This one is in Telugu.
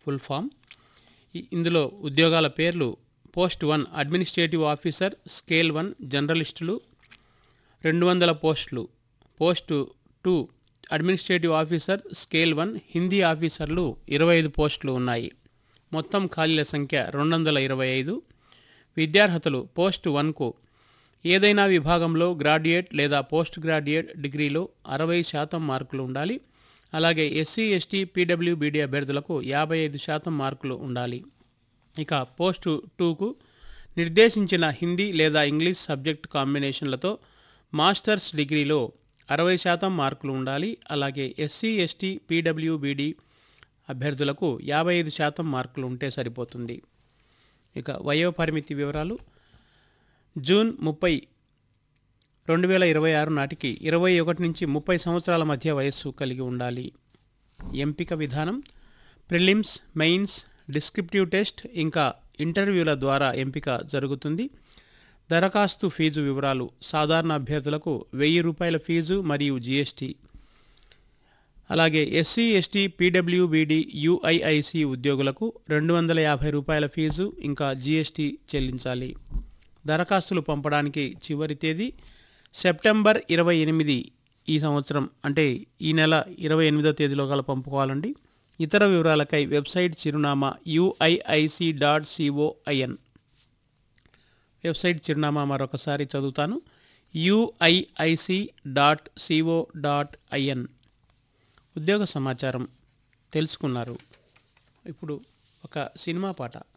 ఫుల్ ఫామ్ ఈ- ఇందులో ఉద్యోగాల పేర్లు post one administrative officer scale one జర్నలిస్టులు రెండు వందల పోస్టులు post two administrative officer scale one Hindi ఆఫీసర్లు ఇరవై ఐదు పోస్టులు ఉన్నాయి మొత్తం ఖాళీల సంఖ్య రెండు వందల ఇరవై ఐదు విద్యార్హతలు పోస్ట్ వన్కు ఏదైనా విభాగంలో గ్రాడ్యుయేట్ లేదా పోస్ట్ గ్రాడ్యుయేట్ డిగ్రీలో అరవై శాతం మార్కులు ఉండాలి అలాగే ఎస్సీ ఎస్టీ పీడబ్ల్యూబీడీ అభ్యర్థులకు యాభై ఐదు శాతం మార్కులు ఉండాలి ఇక పోస్టు టూకు నిర్దేశించిన హిందీ లేదా ఇంగ్లీష్ సబ్జెక్ట్ కాంబినేషన్లతో మాస్టర్స్ డిగ్రీలో అరవై శాతం మార్కులు ఉండాలి అలాగే ఎస్సీ ఎస్టీ పీడబ్ల్యూబీడీ అభ్యర్థులకు యాభై ఐదు శాతం మార్కులు ఉంటే సరిపోతుంది ఇక వయో పరిమితి వివరాలు జూన్ ముప్పై రెండు వేల ఇరవై ఆరు నాటికి ఇరవై ఒకటి నుంచి ముప్పై సంవత్సరాల మధ్య వయస్సు కలిగి ఉండాలి ఎంపిక విధానం ప్రిలిమ్స్ మెయిన్స్ డిస్క్రిప్టివ్ టెస్ట్ ఇంకా ఇంటర్వ్యూల ద్వారా ఎంపిక జరుగుతుంది దరఖాస్తు ఫీజు వివరాలు సాధారణ అభ్యర్థులకు వెయ్యి రూపాయల ఫీజు మరియు జీఎస్టీ అలాగే ఎస్సీ ఎస్టీ పీడబ్ల్యూబీడి యుఐఐసి ఉద్యోగులకు రెండు వందల యాభై రూపాయల ఫీజు ఇంకా జీఎస్టీ చెల్లించాలి దరఖాస్తులు పంపడానికి చివరి తేదీ సెప్టెంబర్ ఇరవై ఎనిమిది ఈ సంవత్సరం అంటే ఈ నెల ఇరవై ఎనిమిదో తేదీలో గల పంపుకోవాలండి ఇతర వివరాలకై వెబ్సైట్ చిరునామా యుఐఐసి డాట్ సిఓఐఎన్ వెబ్సైట్ చిరునామా మరొకసారి చదువుతాను UIIC dot CO dot IN ఉద్యోగ సమాచారం తెలుసుకున్నారు ఇప్పుడు ఒక సినిమా పాట